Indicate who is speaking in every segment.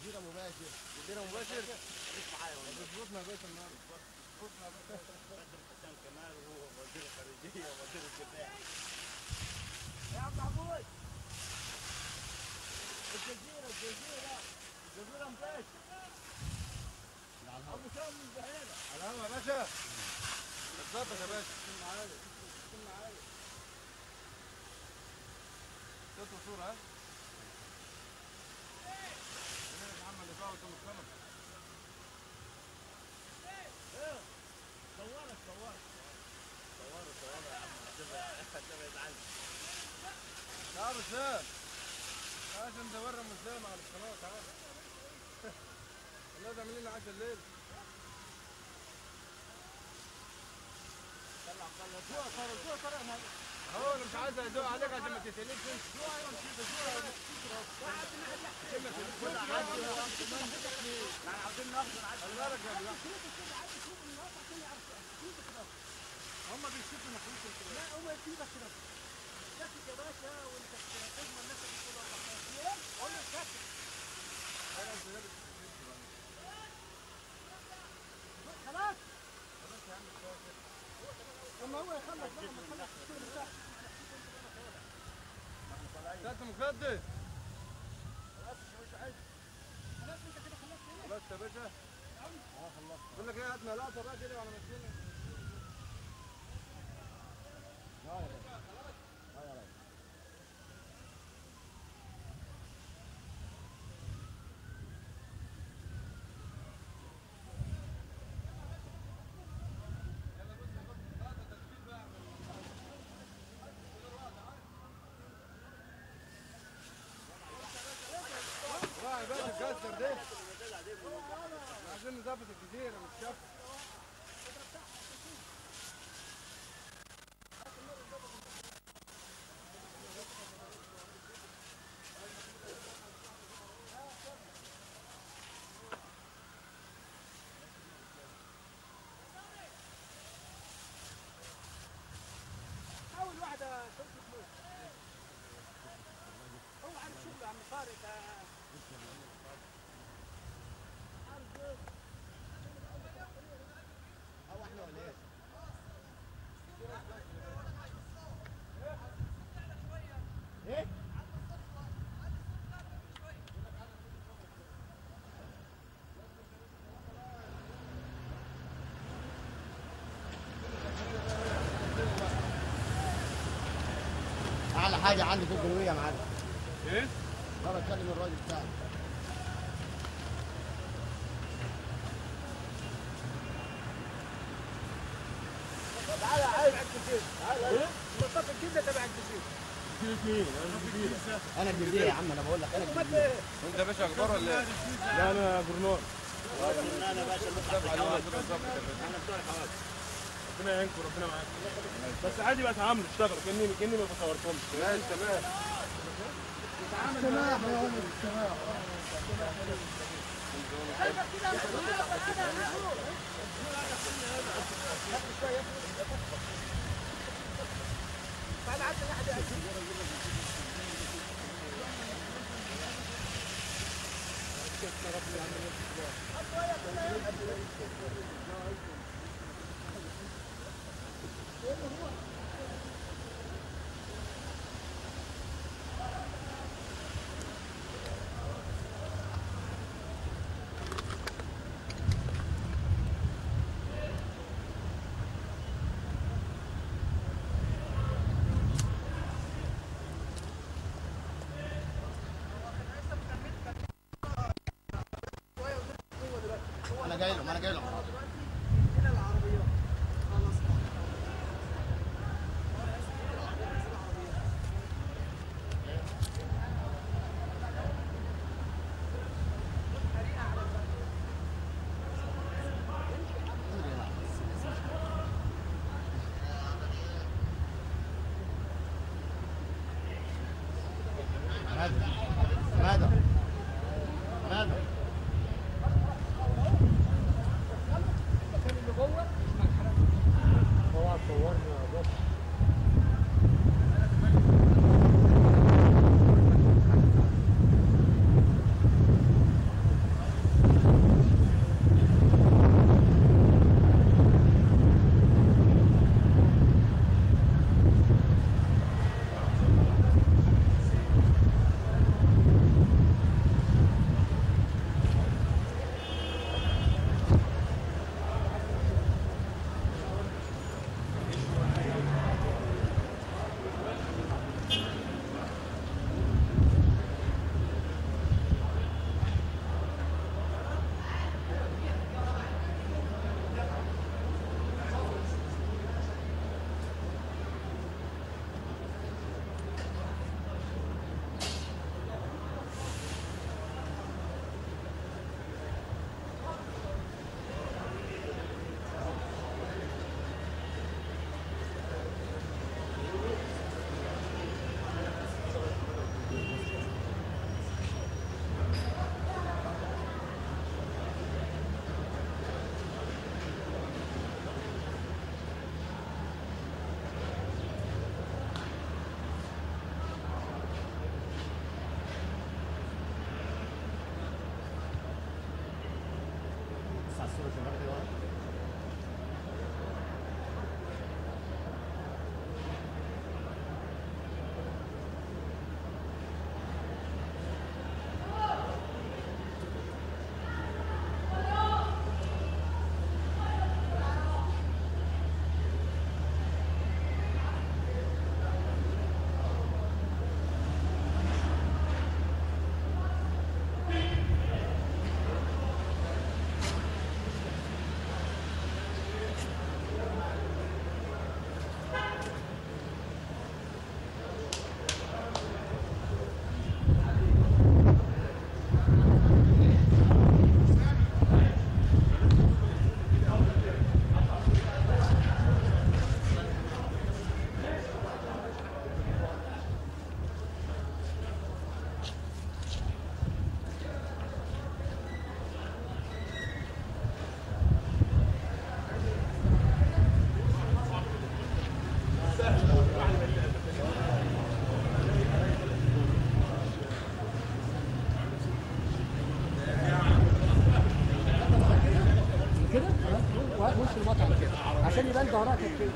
Speaker 1: جزيره مباشر
Speaker 2: جزيره مباشر
Speaker 3: خليك معايا والله
Speaker 1: بتظبطنا يا باشا النهارده
Speaker 3: بدر حسام كمال وهو وزير الخارجيه ووزير الدفاع
Speaker 1: يا عم محمود الجزيره الجزيره الجزيره مباشر ابو شام من البحيره
Speaker 2: على الهوا يا باشا اتظبط يا باشا صوت وصورة ها هنا محمد اللي فوق وطن السمك
Speaker 1: صورك صورك
Speaker 3: صوروا صوروا يا عم هتبقى هتبقى يزعل
Speaker 2: تعال اسلام تعال عشان ندورنا مسلم على القناة تعال والله ده عاملين لنا عشاء الليل
Speaker 1: طلع طلع جوع طلع جوع طلع
Speaker 2: هو انا مش عايز ادوق عليك عشان ما تتقلبش انت
Speaker 3: يعني عاوزين ناخد عشان
Speaker 2: خلي بالك يا بلال
Speaker 1: هم بيشوفوا ناحيتك كده لا هم يسيبك كده ساكت يا باشا وانت تضمن نفسك كل واحد قول له ساكت خلاص لما هو يخلص بقى لما يخلص الشغل بتاعه
Speaker 2: انت مخدر
Speaker 1: خلاص مش عايز خلاص انت كده خلصت ايه؟
Speaker 2: خلاص يا باشا
Speaker 1: اه خلصت
Speaker 2: بقول لك ايه هات لنا لقطه بقى كده وانا ماشيين
Speaker 1: لا يا باشا لا يا باشا
Speaker 2: راعي يا باشا الكسر ده احنا عايزين نظبط الجزيره مش شف
Speaker 1: حاول واحدة تظبط له هو عارف شغله عم طارق ده عارف ايه؟ هو احنا ولا ايه؟ ايه؟ اعلى حاجه عندي في الجنوبيه يا معلم
Speaker 2: ايه؟
Speaker 1: يلا اتكلم الراجل بتاعك تعالى عايز تعالى منطقه الجيزه تبع الجزيره انا الجزيره يا عم انا بقول لك انا الجزيره
Speaker 2: انت يا باشا اخبار ولا ايه؟
Speaker 1: لا انا جورنال
Speaker 3: انا باشا نطلع في
Speaker 2: على
Speaker 3: الحوادث
Speaker 2: كده بالظبط يا باشا
Speaker 3: انا بتوع الحوادث
Speaker 4: ربنا يعينكم ربنا معاكم بس عادي بقى اتعاملوا اشتغلوا كاني كاني ما بصوركمش
Speaker 2: ماشي تمام
Speaker 1: سماح يا ولد سماح انا جاي لهم انا جاي لهم ماذا ماذا ماذا هو صورنا بص كده خلاص وش المطعم كده عشان يبان ظهرها كانت كده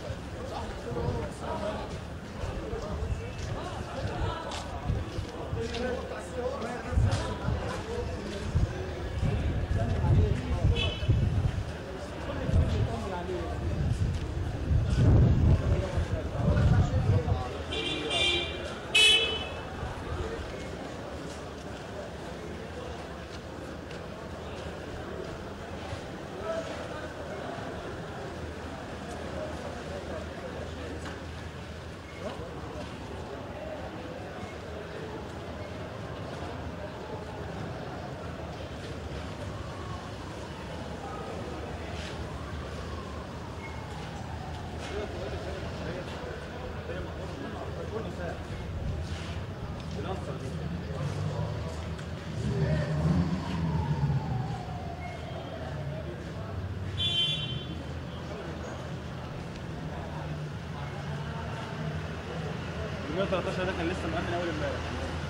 Speaker 3: ال 113 ده كان لسه مأمن اول امبارح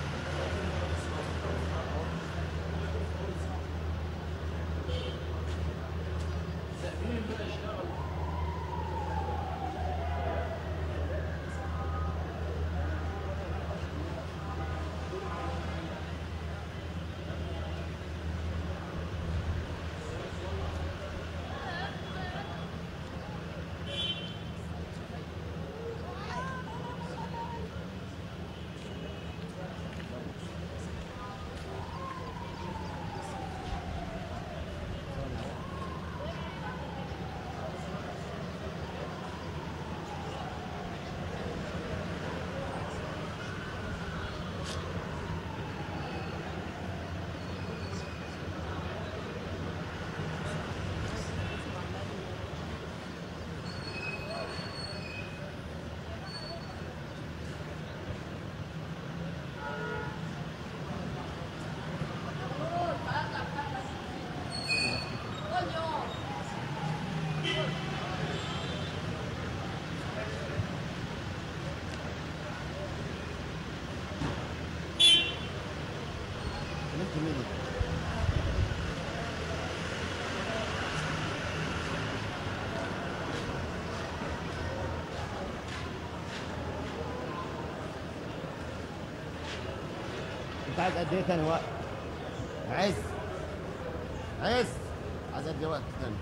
Speaker 5: انت عايز قد ايه تاني وقت؟ عز عز عايز قد ايه وقت تاني؟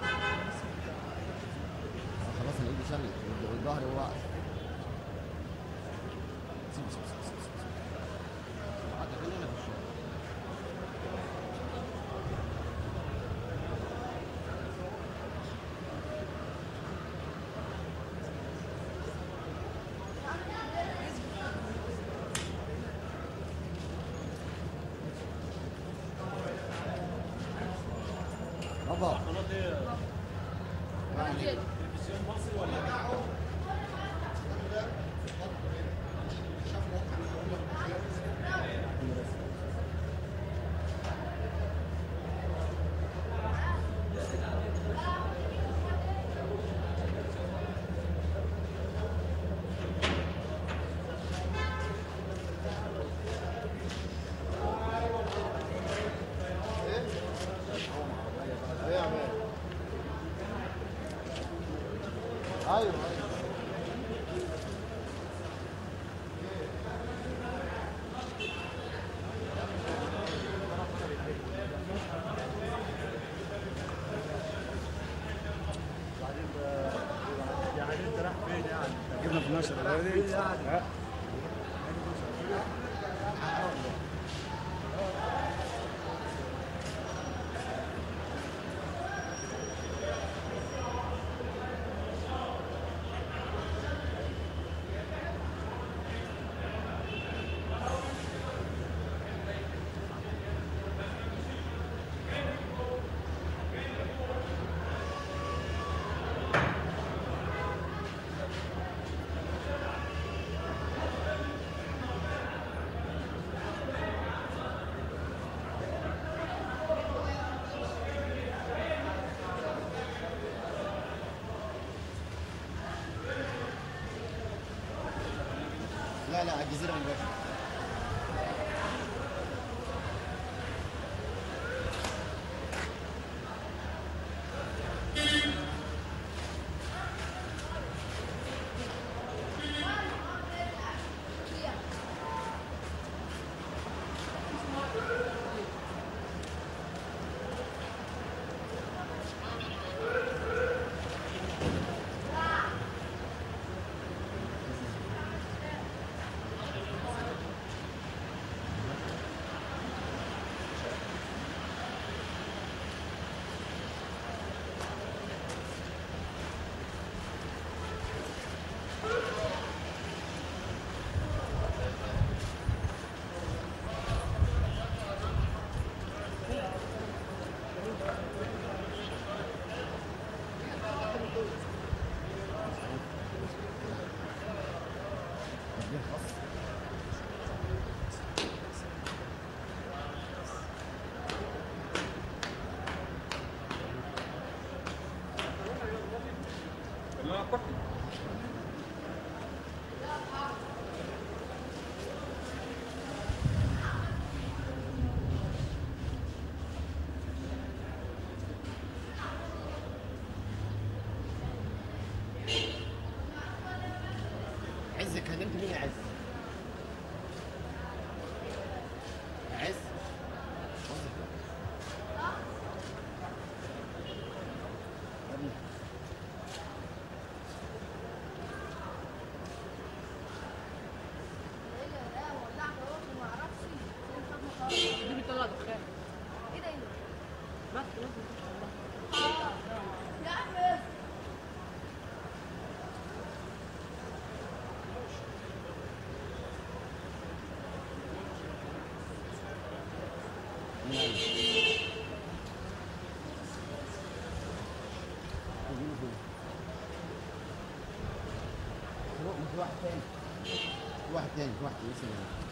Speaker 5: آه خلاص انا ايدي شلت والظهر واقف سيب سيب سيب سيب سيب. قعدت خلينا في الشغل بابا
Speaker 3: قناه ايه
Speaker 5: يعني
Speaker 3: تلفزيون مصري ولا
Speaker 2: ايه يا عم
Speaker 5: ايوه
Speaker 3: يعني انت رايح فين يعني؟
Speaker 2: جبنا في النشر لا
Speaker 5: لا لا على الجزيره مباشره عز كلمت مين يا عز؟ يا عز؟ ابني
Speaker 6: دي بتطلع دخان
Speaker 7: ايه ده ايه ده؟
Speaker 6: بس لازم
Speaker 7: يا عم
Speaker 5: في واحد تاني في واحد تاني في واحد تاني لسه